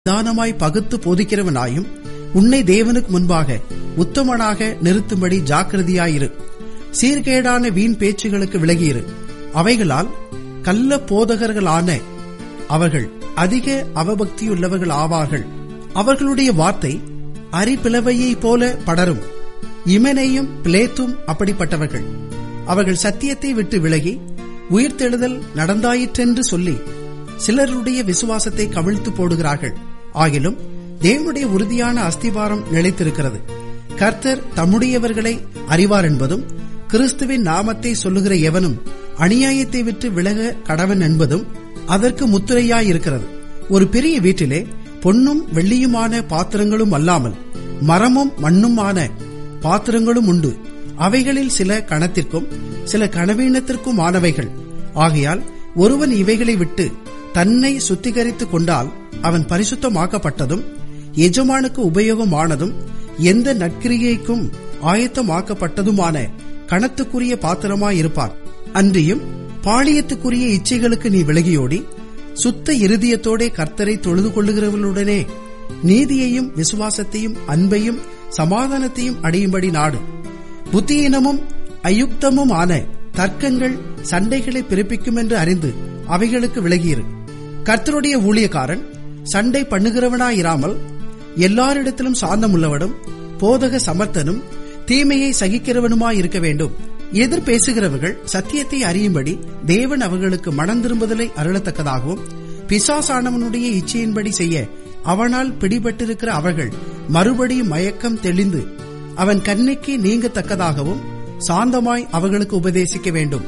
நிதானமாய் பகுத்து போதிக்கிறவனாயும் உன்னை தேவனுக்கு முன்பாக உத்தமனாக நிறுத்தும்படி ஜாக்கிரதையாயிரு சீர்கேடான வீண் பேச்சுகளுக்கு விலகியிரு அவைகளால் கள்ள போதகர்களான அவர்கள் அதிக அவபக்தியுள்ளவர்கள் ஆவார்கள் அவர்களுடைய வார்த்தை அரிப்பிளவையைப் போல படரும் இமனையும் பிளேத்தும் அப்படிப்பட்டவர்கள் அவர்கள் சத்தியத்தை விட்டு விலகி உயிர்த்தெழுதல் நடந்தாயிற்றென்று சொல்லி சிலருடைய விசுவாசத்தை கவிழ்த்து போடுகிறார்கள் ஆகிலும் தேவனுடைய உறுதியான அஸ்திவாரம் நிலைத்திருக்கிறது கர்த்தர் தம்முடையவர்களை அறிவார் என்பதும் கிறிஸ்துவின் நாமத்தை சொல்லுகிற எவனும் அநியாயத்தை விட்டு விலக கடவன் என்பதும் அதற்கு முத்திரையாயிருக்கிறது ஒரு பெரிய வீட்டிலே பொன்னும் வெள்ளியுமான பாத்திரங்களும் அல்லாமல் மரமும் மண்ணுமான பாத்திரங்களும் உண்டு அவைகளில் சில கணத்திற்கும் சில கனவீனத்திற்கும் ஆனவைகள் ஆகையால் ஒருவன் இவைகளை விட்டு தன்னை சுத்திகரித்துக் கொண்டால் அவன் பரிசுத்தமாக்கப்பட்டதும் எஜமானுக்கு உபயோகமானதும் எந்த நற்கிரியைக்கும் ஆயத்தமாக்கப்பட்டதுமான கணத்துக்குரிய பாத்திரமாயிருப்பான் அன்றியும் பாளையத்துக்குரிய இச்சைகளுக்கு நீ விலகியோடி சுத்த இருதயத்தோடே கர்த்தரை தொழுது கொள்ளுகிறவர்களுடனே நீதியையும் விசுவாசத்தையும் அன்பையும் சமாதானத்தையும் அடையும்படி நாடு புத்தியீனமும் அயுக்தமும் ஆன தர்க்கங்கள் சண்டைகளை பிறப்பிக்கும் என்று அறிந்து அவைகளுக்கு விலகியிரு கர்த்தருடைய ஊழியக்காரன் சண்டை பண்ணுகிறவனாயிராமல் எல்லாரிடத்திலும் சாந்தமுள்ளவனும் போதக சமர்த்தனும் தீமையை சகிக்கிறவனுமாயிருக்க வேண்டும் எதிர் பேசுகிறவர்கள் சத்தியத்தை அறியும்படி தேவன் அவர்களுக்கு மனம் திரும்புதலை அருளத்தக்கதாகவும் பிசாசானவனுடைய இச்சையின்படி செய்ய அவனால் பிடிபட்டிருக்கிற அவர்கள் மறுபடியும் மயக்கம் தெளிந்து அவன் கண்ணிக்கு நீங்கத்தக்கதாகவும் சாந்தமாய் அவர்களுக்கு உபதேசிக்க வேண்டும்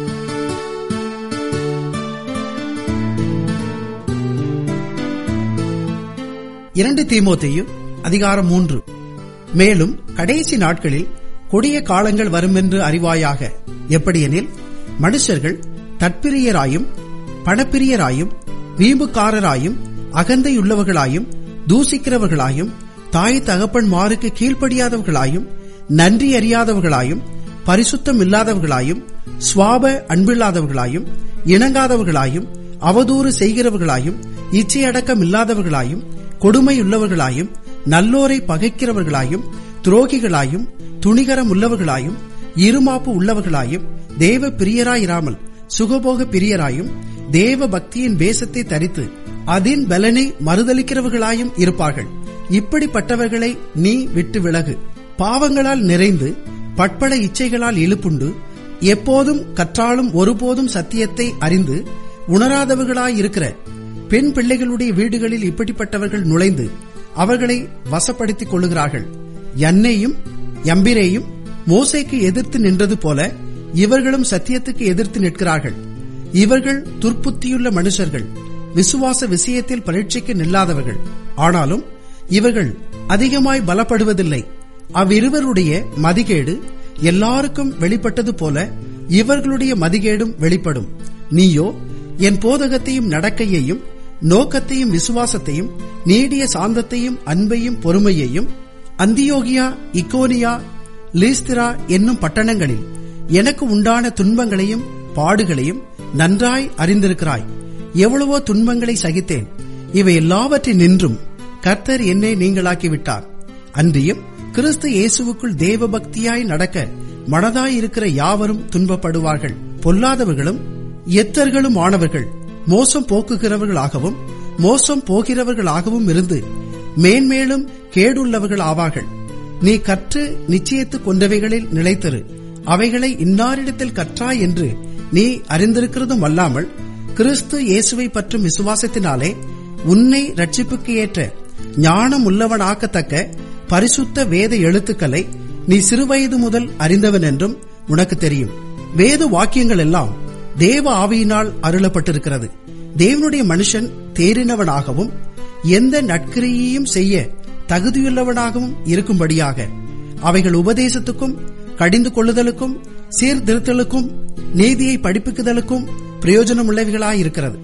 இரண்டு தீமோத்தேயு அதிகாரம் மூன்று மேலும் கடைசி நாட்களில் கொடிய காலங்கள் வருமென்று அறிவாயாக எப்படியெனில் மனுஷர்கள் தற்பிரியராயும் பணப்பிரியராயும் வீம்புக்காரராயும் அகந்தையுள்ளவர்களாயும் தூசிக்கிறவர்களாயும் தாய் தகப்பன் மாருக்கு கீழ்ப்படியாதவர்களாயும் நன்றி அறியாதவர்களாயும் பரிசுத்தம் இல்லாதவர்களாயும் சுவாப அன்பில்லாதவர்களாயும் இணங்காதவர்களாயும் அவதூறு செய்கிறவர்களாயும் இச்சையடக்கம் இல்லாதவர்களாயும் கொடுமையுள்ளவர்களாயும் நல்லோரை பகைக்கிறவர்களாயும் துரோகிகளாயும் துணிகரம் உள்ளவர்களாயும் இருமாப்பு உள்ளவர்களாயும் தேவ பிரியராயிராமல் சுகபோக பிரியராயும் தேவ பக்தியின் வேஷத்தை தரித்து அதின் பலனை மறுதளிக்கிறவர்களாயும் இருப்பார்கள் இப்படிப்பட்டவர்களை நீ விட்டு விலகு பாவங்களால் நிறைந்து பட்பட இச்சைகளால் இழுப்புண்டு எப்போதும் கற்றாலும் ஒருபோதும் சத்தியத்தை அறிந்து உணராதவர்களாயிருக்கிற பெண் பிள்ளைகளுடைய வீடுகளில் இப்படிப்பட்டவர்கள் நுழைந்து அவர்களை வசப்படுத்திக் கொள்ளுகிறார்கள் என்னையும் எம்பிரேயும் மோசைக்கு எதிர்த்து நின்றது போல இவர்களும் சத்தியத்துக்கு எதிர்த்து நிற்கிறார்கள் இவர்கள் துர்ப்புத்தியுள்ள மனுஷர்கள் விசுவாச விஷயத்தில் பரீட்சைக்கு நில்லாதவர்கள் ஆனாலும் இவர்கள் அதிகமாய் பலப்படுவதில்லை அவ்விருவருடைய மதிகேடு எல்லாருக்கும் வெளிப்பட்டது போல இவர்களுடைய மதிகேடும் வெளிப்படும் நீயோ என் போதகத்தையும் நடக்கையையும் நோக்கத்தையும் விசுவாசத்தையும் நீடிய சாந்தத்தையும் அன்பையும் பொறுமையையும் அந்தியோகியா இக்கோனியா லீஸ்திரா என்னும் பட்டணங்களில் எனக்கு உண்டான துன்பங்களையும் பாடுகளையும் நன்றாய் அறிந்திருக்கிறாய் எவ்வளவோ துன்பங்களை சகித்தேன் இவை எல்லாவற்றின் நின்றும் கர்த்தர் என்னை நீங்களாக்கிவிட்டார் அன்றியும் கிறிஸ்து இயேசுவுக்குள் தேவ பக்தியாய் நடக்க மனதாயிருக்கிற யாவரும் துன்பப்படுவார்கள் பொல்லாதவர்களும் எத்தர்களும் ஆனவர்கள் மோசம் போக்குகிறவர்களாகவும் மோசம் போகிறவர்களாகவும் இருந்து மேன்மேலும் கேடுள்ளவர்கள் ஆவார்கள் நீ கற்று நிச்சயித்து கொண்டவைகளில் நிலைத்திரு அவைகளை இன்னாரிடத்தில் கற்றாய் என்று நீ அறிந்திருக்கிறதும் அல்லாமல் கிறிஸ்து இயேசுவை பற்றும் விசுவாசத்தினாலே உன்னை ரட்சிப்புக்கு ஏற்ற ஞானம் உள்ளவனாக்கத்தக்க பரிசுத்த வேத எழுத்துக்களை நீ சிறுவயது முதல் அறிந்தவன் என்றும் உனக்கு தெரியும் வேத வாக்கியங்கள் எல்லாம் தேவ ஆவியினால் அருளப்பட்டிருக்கிறது தேவனுடைய மனுஷன் தேறினவனாகவும் எந்த நட்கிரியையும் செய்ய தகுதியுள்ளவனாகவும் இருக்கும்படியாக அவைகள் உபதேசத்துக்கும் கடிந்து கொள்ளுதலுக்கும் சீர்திருத்தலுக்கும் நீதியை படிப்புக்குதலுக்கும் பிரயோஜனமுள்ளவைகளாயிருக்கிறது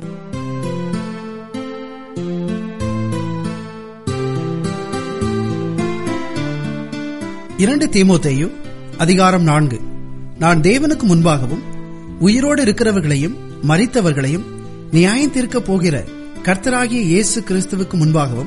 இரண்டு தீமோத்தேயு அதிகாரம் நான்கு நான் தேவனுக்கு முன்பாகவும் உயிரோடு இருக்கிறவர்களையும் மறித்தவர்களையும் நியாயம் தீர்க்கப் போகிற கர்த்தராகிய இயேசு கிறிஸ்துவுக்கு முன்பாகவும்